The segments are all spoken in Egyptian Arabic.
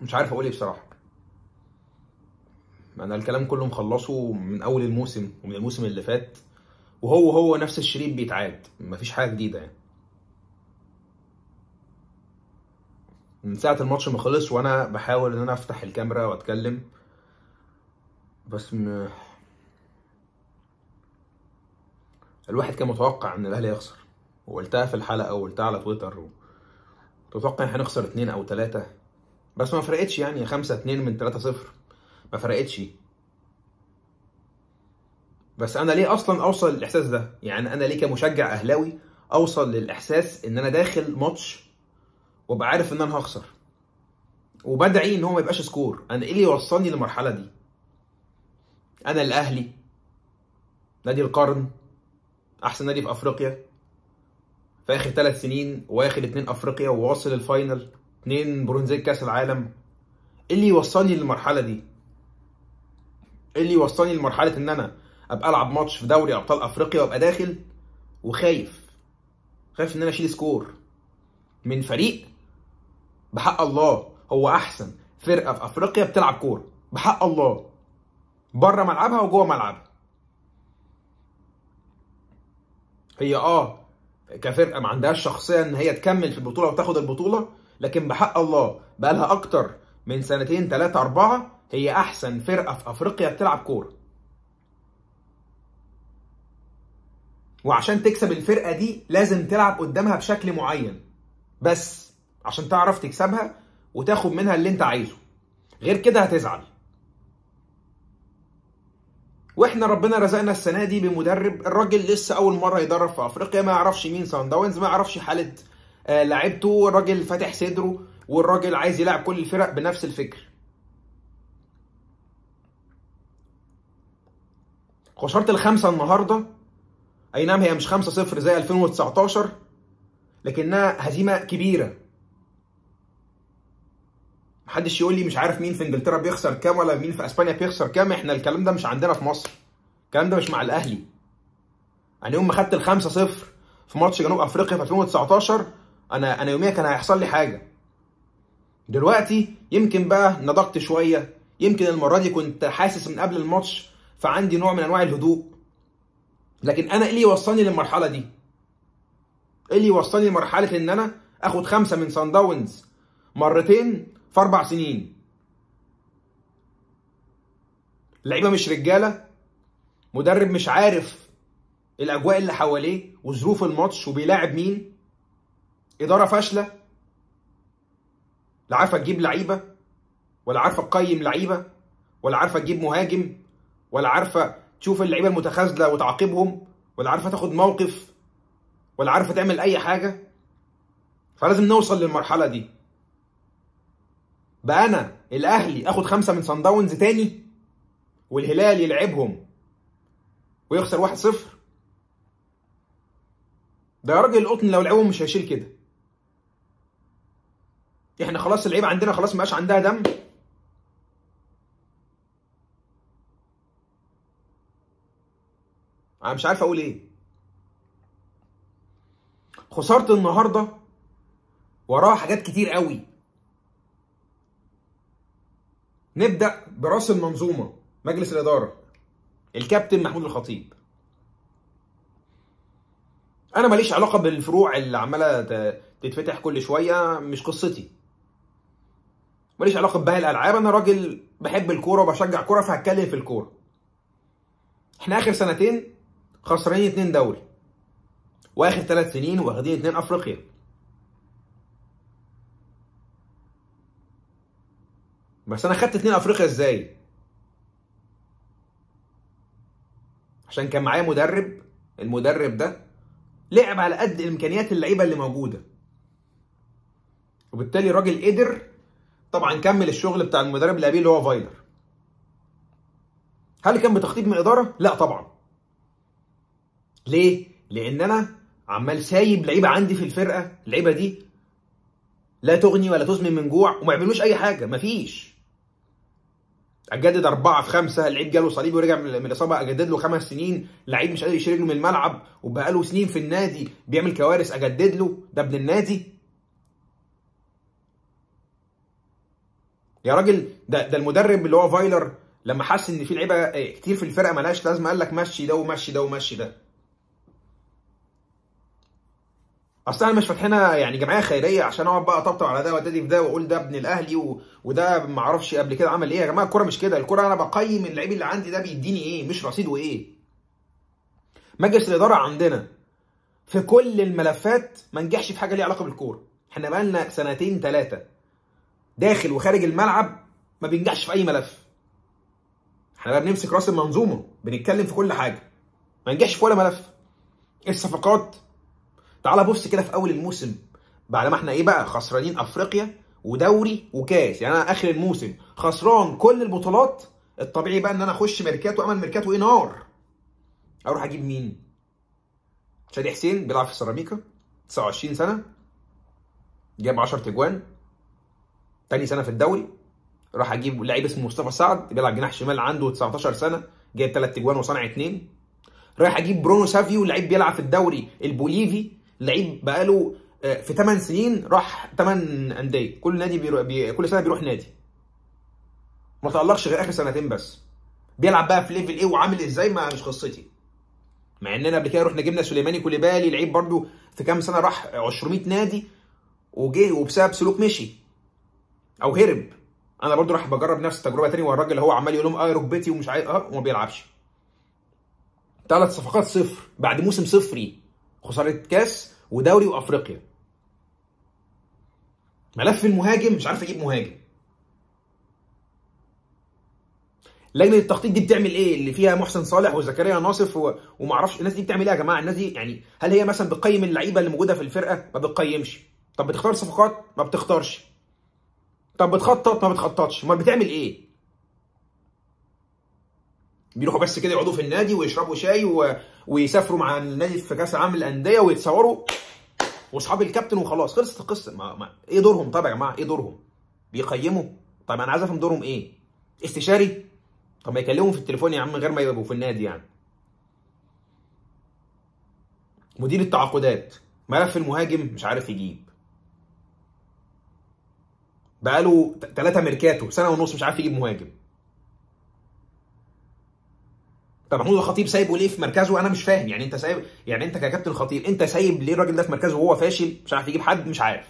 مش عارف اقول ايه بصراحه انا الكلام كله مخلصه من اول الموسم ومن الموسم اللي فات وهو هو نفس الشريط بيتعاد مفيش حاجه جديده يعني من ساعه الماتش ما خلص وانا بحاول ان انا افتح الكاميرا واتكلم بس م... الواحد كان متوقع ان الاهلي يخسر وقلتها في الحلقه وقلتها على تويتر و... متوقع ان هنخسر اتنين او تلاتة بس ما فرقتش يعني خمسة اتنين من تلاتة صفر ما فرقتش بس انا ليه اصلا اوصل للاحساس ده يعني انا ليه كمشجع اهلاوي اوصل للاحساس ان انا داخل ماتش وابقى عارف ان انا هخسر وبدعي ان هو ما يبقاش سكور انا ايه اللي يوصلني للمرحله دي انا الاهلي نادي القرن احسن نادي في افريقيا في اخر ثلاث سنين واخد اتنين افريقيا وواصل الفاينل اتنين برونزيه كاس العالم ايه اللي يوصلني للمرحله دي ايه اللي يوصلني لمرحله ان انا ابقى العب ماتش في دوري ابطال افريقيا وابقى داخل وخايف خايف ان انا اشيل سكور من فريق بحق الله هو احسن فرقه في افريقيا بتلعب كوره بحق الله بره ملعبها وجوه ملعبها هي اه كفرقه ما عندهاش شخصيه ان هي تكمل في البطوله وتاخد البطوله لكن بحق الله بقى لها اكتر من سنتين ثلاثه اربعه هي احسن فرقه في افريقيا بتلعب كوره وعشان تكسب الفرقه دي لازم تلعب قدامها بشكل معين بس عشان تعرف تكسبها وتاخد منها اللي انت عايزه غير كده هتزعل واحنا ربنا رزقنا السنه دي بمدرب الراجل لسه اول مره يدرب في افريقيا ما يعرفش مين سان داونز ما يعرفش حاله آه لعيبته الراجل فاتح صدره والراجل عايز يلعب كل الفرق بنفس الفكر خساره الخمسه النهارده اي نعم هي مش 5 0 زي 2019 لكنها هزيمه كبيره محدش يقول لي مش عارف مين في انجلترا بيخسر كام ولا مين في اسبانيا بيخسر كام احنا الكلام ده مش عندنا في مصر الكلام ده مش مع الاهلي يعني يوم ما خدت الخمسة صفر في ماتش جنوب افريقيا في 2019 انا انا يوميا كان هيحصل لي حاجه دلوقتي يمكن بقى نضجت شويه يمكن المره دي كنت حاسس من قبل الماتش فعندي نوع من انواع الهدوء لكن انا ايه اللي يوصلني للمرحله دي ايه اللي يوصلني لمرحله ان انا اخد خمسه من سان داونز مرتين في اربع سنين اللعيبه مش رجاله مدرب مش عارف الاجواء اللي حواليه وظروف الماتش وبيلاعب مين اداره فاشله لا عارفه تجيب لعيبه ولا عارفه تقيم لعيبه ولا عارفه تجيب مهاجم ولا عارفه تشوف اللعيبه المتخاذله وتعاقبهم ولا عارفه تاخد موقف ولا عارفه تعمل اي حاجه فلازم نوصل للمرحله دي بقى انا الاهلي اخد خمسه من سان داونز تاني والهلال يلعبهم ويخسر 1-0 ده يا راجل القطن لو لعبهم مش هيشيل كده احنا خلاص اللعيبه عندنا خلاص مبقاش عندها دم انا مش عارف اقول ايه خساره النهارده وراها حاجات كتير قوي نبدا براس المنظومه مجلس الاداره الكابتن محمود الخطيب انا ماليش علاقه بالفروع اللي عماله تتفتح كل شويه مش قصتي ماليش علاقه بباقي الالعاب انا راجل بحب الكوره وبشجع كوره فهتكلم في الكوره احنا اخر سنتين خسرانين اتنين دوري واخر ثلاث سنين واخدين اتنين افريقيا بس انا خدت اتنين افريقيا ازاي عشان كان معايا مدرب المدرب ده لعب على قد امكانيات اللعيبه اللي موجوده وبالتالي الراجل قدر طبعا كمل الشغل بتاع المدرب اللي قبليه اللي هو فايلر هل كان بتخطيط من الاداره لا طبعا ليه لان انا عمال سايب لعيبه عندي في الفرقه اللعيبه دي لا تغني ولا تسمن من جوع وما يعملوش اي حاجه مفيش اجدد اربعه في خمسه اللعيب جاله صليبي ورجع من الاصابه اجدد له خمس سنين لعيب مش قادر يشيل رجله من الملعب وبقى له سنين في النادي بيعمل كوارث اجدد له ده ابن النادي يا راجل ده ده المدرب اللي هو فايلر لما حس ان في لعيبه كتير في الفرقه ملهاش لازمه قال لك مشي ده ومشي ده ومشي ده اصل احنا مش فاتحينها يعني جمعيه خيريه عشان اقعد بقى اطبطب على ده وادي في ده واقول ده ابن الاهلي و... وده ما اعرفش قبل كده عمل ايه يا جماعه الكوره مش كده الكوره انا بقيم اللعيب اللي عندي ده بيديني ايه مش رصيده ايه مجلس الاداره عندنا في كل الملفات ما نجحش في حاجه ليها علاقه بالكوره احنا بقالنا سنتين ثلاثه داخل وخارج الملعب ما بينجحش في اي ملف احنا بقى بنمسك راس المنظومه بنتكلم في كل حاجه ما نجحش في ولا ملف الصفقات تعال بص كده في اول الموسم بعد ما احنا ايه بقى خسرانين افريقيا ودوري وكاس يعني انا اخر الموسم خسران كل البطولات الطبيعي بقى ان انا اخش ميركاتو اعمل ميركاتو ايه نار اروح اجيب مين شادي حسين بيلعب في سيراميكا 29 سنه جاب 10 تجوان تاني سنه في الدوري راح اجيب لعيب اسمه مصطفى سعد بيلعب جناح شمال عنده 19 سنه جايب 3 تجوان وصنع اثنين رايح اجيب برونو سافيو لعيب بيلعب في الدوري البوليفي لعيب بقاله في 8 سنين راح 8 انديه كل نادي بيروح بي... كل سنه بيروح نادي ما تألقش غير اخر سنتين بس بيلعب بقى في ليفل ايه وعامل ازاي ما مش قصتي مع اننا قبل كده رحنا جبنا سليماني كوليبالي لعيب برده في كام سنه راح 200 نادي وجه وبسبب سلوك مشي او هرب انا برضو راح بجرب نفس التجربه تاني والراجل اللي هو عمال يقول لهم اه ركبتي ومش عايز اه وما بيلعبش ثلاث صفقات صفر بعد موسم صفري خساره كاس ودوري وافريقيا ملف المهاجم مش عارف اجيب مهاجم لجنه التخطيط دي بتعمل ايه اللي فيها محسن صالح وزكريا ناصف و... وما اعرفش الناس دي بتعمل ايه يا جماعه الناس دي يعني هل هي مثلا بتقيم اللعيبه اللي موجوده في الفرقه ما بتقيمش طب بتختار صفقات ما بتختارش طب بتخطط ما بتخططش امال بتعمل ايه بيروحوا بس كده يقعدوا في النادي ويشربوا شاي و... ويسافروا مع النادي في كاس العالم للانديه ويتصوروا واصحاب الكابتن وخلاص خلصت القصه ما... ما... ايه دورهم طب يا جماعه ايه دورهم بيقيموا طب انا عايز افهم دورهم ايه استشاري طب ما يكلمهم في التليفون يا عم من غير ما يبقوا في النادي يعني مدير التعاقدات ملف المهاجم مش عارف يجيب بقاله ثلاثة ميركاتو سنة ونص مش عارف يجيب مهاجم طب محمود الخطيب سايبه ليه في مركزه انا مش فاهم يعني انت سايب يعني انت ككابتن الخطيب انت سايب ليه الراجل ده في مركزه وهو فاشل مش عارف يجيب حد مش عارف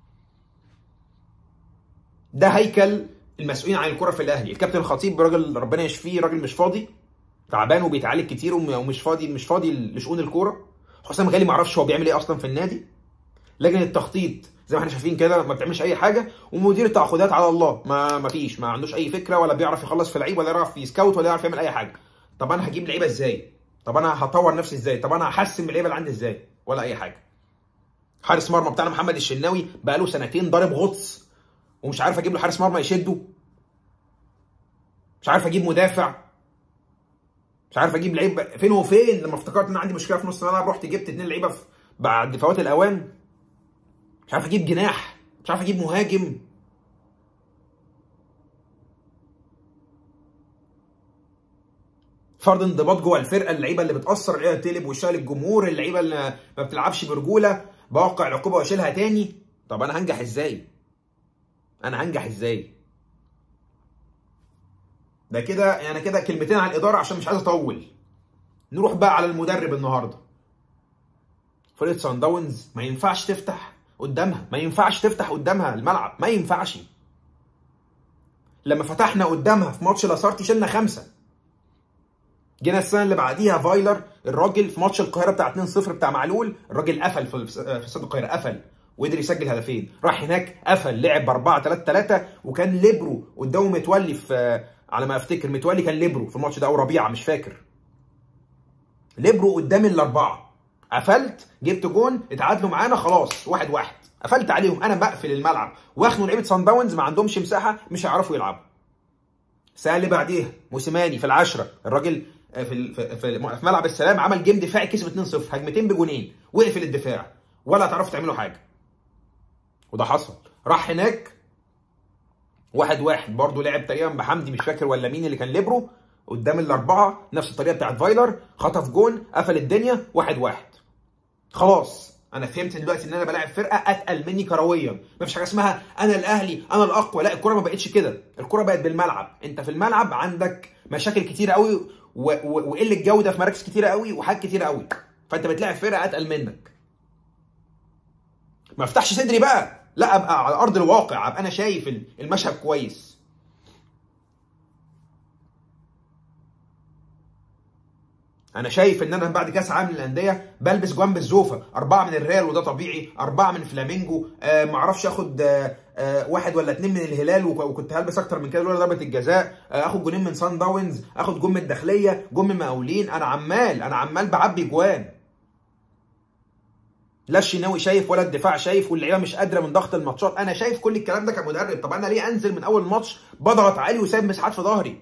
ده هيكل المسؤولين عن الكره في الاهلي الكابتن الخطيب راجل ربنا يشفيه راجل مش فاضي تعبان وبيتعالج كتير ومش فاضي مش فاضي لشؤون الكوره حسام غالي ما اعرفش هو بيعمل ايه اصلا في النادي لجنه التخطيط زي ما احنا شايفين كده ما بتعملش اي حاجه ومدير التعاقدات على الله ما ما فيش ما عندوش اي فكره ولا بيعرف يخلص في لعيب ولا يعرف يسكاوت ولا يعرف يعمل اي حاجه طب انا هجيب لعيبه ازاي طب انا هطور نفسي ازاي طب انا هحسن من اللعيبه اللي عندي ازاي ولا اي حاجه حارس مرمى بتاعنا محمد الشناوي بقاله سنتين ضارب غطس ومش عارف اجيب له حارس مرمى يشده مش عارف اجيب مدافع مش عارف اجيب لعيب فين وفين لما افتكرت ان عندي مشكله في نص الملعب رحت جبت اتنين لعيبه بعد فوات الاوان مش عارف اجيب جناح مش عارف اجيب مهاجم فرض انضباط جوه الفرقه اللعيبه اللي بتاثر اللعيبه بتقلب وشها للجمهور اللعيبه اللي ما بتلعبش برجوله بوقع العقوبه واشيلها تاني طب انا هنجح ازاي انا هنجح ازاي ده كده يعني كده كلمتين على الاداره عشان مش عايز اطول نروح بقى على المدرب النهارده فرقه سان داونز ما ينفعش تفتح قدامها ما ينفعش تفتح قدامها الملعب ما ينفعش لما فتحنا قدامها في ماتش لاسارتي شلنا خمسه جينا السنه اللي بعديها فايلر الراجل في ماتش القاهره بتاع 2-0 بتاع معلول الراجل قفل في في استاد القاهره قفل وقدر يسجل هدفين راح هناك قفل لعب ب 4 3 3 وكان ليبرو قدامه متولي في على ما افتكر متولي كان ليبرو في الماتش ده او ربيعه مش فاكر ليبرو قدام الاربعه قفلت جبت جون اتعادلوا معانا خلاص واحد واحد قفلت عليهم انا بقفل الملعب واخنوا لعيبه سان داونز ما عندهمش مساحه مش هيعرفوا يلعبوا السنه اللي بعديها موسيماني في العشره الراجل في في في ملعب السلام عمل جيم دفاعي كسب 2-0 هجمتين بجونين وقفل الدفاع ولا هتعرفوا تعملوا حاجه وده حصل راح هناك واحد واحد برضه لعب تقريبا بحمدي مش فاكر ولا مين اللي كان ليبرو قدام الاربعه نفس الطريقه بتاعت فايلر خطف جون قفل الدنيا واحد واحد خلاص انا فهمت دلوقتي ان انا بلاعب فرقه اتقل مني كرويا مفيش حاجه اسمها انا الاهلي انا الاقوى لا الكره ما بقتش كده الكره بقت بالملعب انت في الملعب عندك مشاكل كتيره قوي و- و- وقله جوده في مراكز كتيره قوي وحاجات كتيره قوي فانت بتلاعب فرقه اتقل منك ما افتحش صدري بقى لا ابقى على ارض الواقع ابقى انا شايف المشهد كويس انا شايف ان انا بعد كاس عالم للانديه بلبس جوان بالزوفه اربعه من الريال وده طبيعي اربعه من فلامينجو آه ما اعرفش اخد آه آه واحد ولا اتنين من الهلال وك- وكنت هلبس اكتر من كده لولا ضربه الجزاء آه اخد جونين من سان داونز اخد جون من الداخليه جون من مقاولين انا عمال انا عمال بعبي جوان لا الشناوي شايف ولا الدفاع شايف واللعيبه مش قادره من ضغط الماتشات انا شايف كل الكلام ده كمدرب طب انا ليه انزل من اول ماتش بضغط عالي وسايب مساحات في ظهري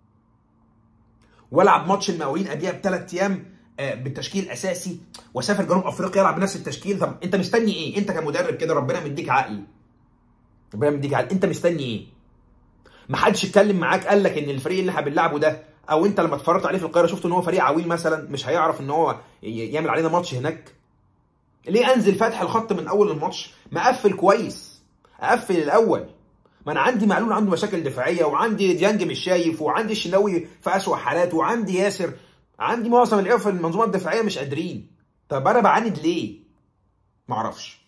والعب ماتش المقاولين قبلها بثلاث ايام آه، بالتشكيل اساسي واسافر جنوب افريقيا العب بنفس التشكيل طب انت مستني ايه انت كمدرب كده ربنا مديك عقل ربنا مديك عقل انت مستني ايه ما حدش اتكلم معاك قال لك ان الفريق اللي احنا بنلعبه ده او انت لما اتفرجت عليه في القاهره شفت ان هو فريق عويل مثلا مش هيعرف ان هو ي- يعمل علينا ماتش هناك ليه انزل فاتح الخط من اول الماتش مقفل كويس اقفل الاول ما انا عندي معلول عنده مشاكل دفاعيه وعندي ديانج مش شايف وعندي الشناوي في اسوأ حالاته وعندي ياسر عندي معظم اللعيبه في المنظومه الدفاعيه مش قادرين طب انا بعاند ليه معرفش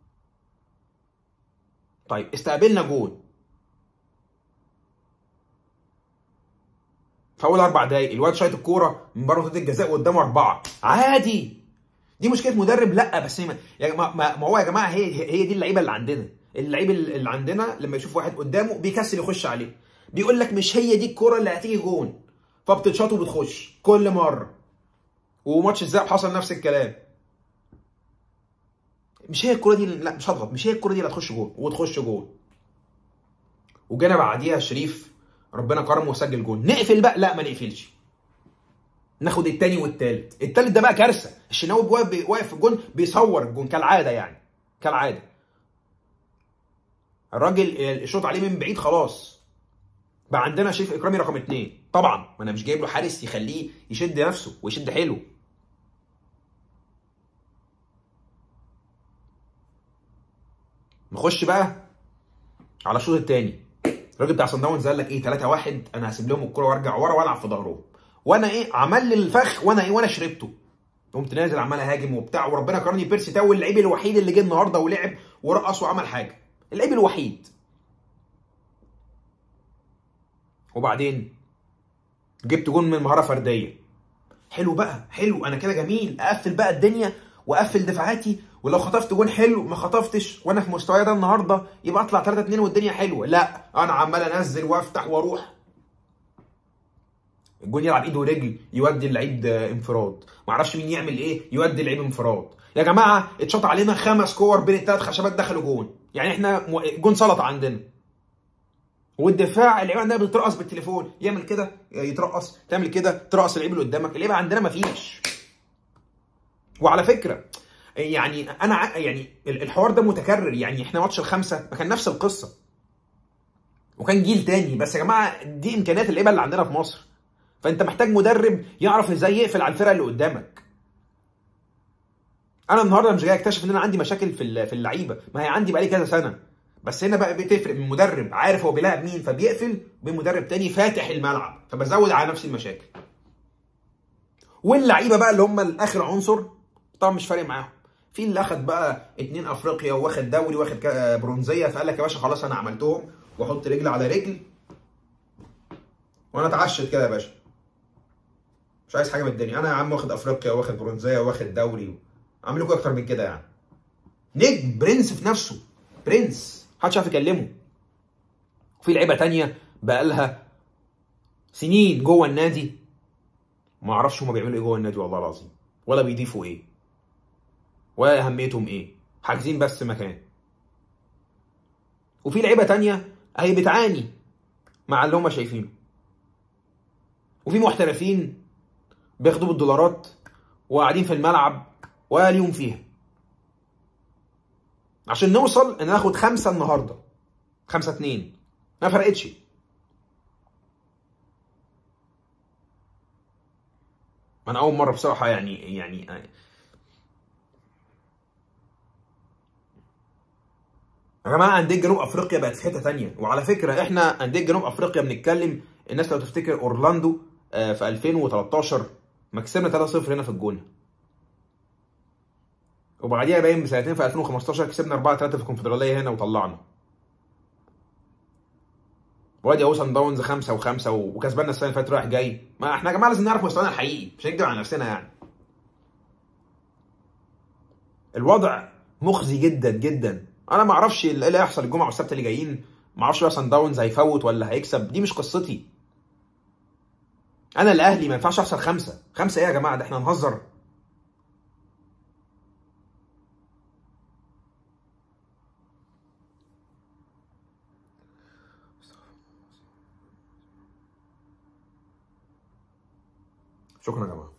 طيب استقبلنا جول في اول اربع دقايق الواد شايط الكوره من بره منطقه الجزاء قدامه اربعه عادي دي مشكله مدرب لا بس ما يا جماعه ما ما هو يا جماعه هي هي دي اللعيبه اللي عندنا اللعيب اللي عندنا لما يشوف واحد قدامه بيكسل يخش عليه بيقول لك مش هي دي الكوره اللي هتيجي جون فبتتشاط وبتخش كل مره وماتش الذهاب حصل نفس الكلام مش هي الكوره دي اللي- لا مش هضغط مش هي الكوره دي اللي هتخش جون وتخش جون وجانا بعديها شريف ربنا كرمه وسجل جون نقفل بقى لا ما نقفلش ناخد التاني والتالت التالت ده بقى كارثه الشناوي واقف بي- واقف في الجون بيصور الجون كالعاده يعني كالعاده الراجل الشوط عليه من بعيد خلاص بقى عندنا شريف اكرامي رقم اتنين طبعا ما انا مش جايب له حارس يخليه يشد نفسه ويشد حيله نخش بقى على الشوط الثاني الراجل بتاع صن داونز قال لك ايه 3 1 انا هسيب لهم الكوره وارجع ورا والعب في ظهرهم وانا ايه عمل لي الفخ وانا ايه وانا شربته قمت نازل عمال اهاجم وبتاع وربنا كرمني بيرسي تاو اللعيب الوحيد اللي جه النهارده ولعب ورقص وعمل حاجه اللعيب الوحيد وبعدين جبت جون من مهاره فرديه حلو بقى حلو انا كده جميل اقفل بقى الدنيا واقفل دفاعاتي ولو خطفت جون حلو ما خطفتش وانا في مستواي ده النهارده يبقى اطلع 3 2 والدنيا حلوه لا انا عمال انزل وافتح واروح الجون يلعب ايد ورجل يودي اللعيب ده انفراد ما اعرفش مين يعمل ايه يودي اللعيب انفراد يا جماعه اتشاط علينا خمس كور بين الثلاث خشبات دخلوا جون يعني احنا مو- جون سلطه عندنا والدفاع اللعيبه عندنا بتترقص بالتليفون يعمل كده يترقص تعمل كده ترقص اللعيب اللي قدامك اللعيبه عندنا مفيش وعلى فكره يعني انا ع- يعني ال- الحوار ده متكرر يعني احنا ماتش الخمسه ما كان نفس القصه وكان جيل تاني بس يا جماعه دي امكانيات اللعيبه اللي عندنا في مصر فانت محتاج مدرب يعرف ازاي يقفل على الفرقه اللي قدامك انا النهارده مش جاي اكتشف ان انا عندي مشاكل في ال- في اللعيبه ما هي عندي بقالي كذا سنه بس هنا بقى بتفرق من مدرب عارف هو بيلاعب مين فبيقفل وبين مدرب تاني فاتح الملعب فبزود على نفسي المشاكل واللعيبه بقى اللي هم الاخر عنصر طبعا مش فارق معاهم في اللي اخد بقى اتنين افريقيا واخد دوري واخد كا- برونزيه فقال لك يا باشا خلاص انا عملتهم واحط رجل على رجل وانا اتعشت كده يا باشا مش عايز حاجه من الدنيا انا يا عم واخد افريقيا واخد برونزيه واخد دوري اعمل لكم اكتر من كده يعني نجم برنس في نفسه برنس محدش عارف يكلمه وفي لعيبه تانية بقى لها سنين جوه النادي ما اعرفش هما بيعملوا ايه جوه النادي والله العظيم ولا بيضيفوا ايه ولا اهميتهم ايه حاجزين بس مكان وفي لعيبه تانية اهي بتعاني مع اللي هما شايفينه وفي محترفين بياخدوا بالدولارات وقاعدين في الملعب ولا ليهم فيها عشان نوصل ان ناخد خمسه النهارده خمسه اتنين ما فرقتش انا اول مره بصراحه يعني يعني يا جماعه انديه جنوب افريقيا بقت في حته تانية وعلى فكره احنا انديه جنوب افريقيا بنتكلم الناس لو تفتكر اورلاندو آه، في 2013 ما كسبنا 3-0 هنا في الجونه وبعديها باين بسنتين في 2015 كسبنا 4 3 في الكونفدراليه هنا وطلعنا وادي اهو سان داونز 5 و5 وكسبنا السنه اللي فاتت رايح جاي ما احنا يا جماعه لازم نعرف مستوانا الحقيقي مش هنكدب على نفسنا يعني الوضع مخزي جدا جدا انا ما اعرفش ايه اللي هيحصل الجمعه والسبت اللي جايين ما اعرفش بقى سان داونز هيفوت ولا هيكسب دي مش قصتي انا الاهلي ما ينفعش اخسر خمسه خمسه ايه يا جماعه ده احنا نهزر شكرا يا جماعه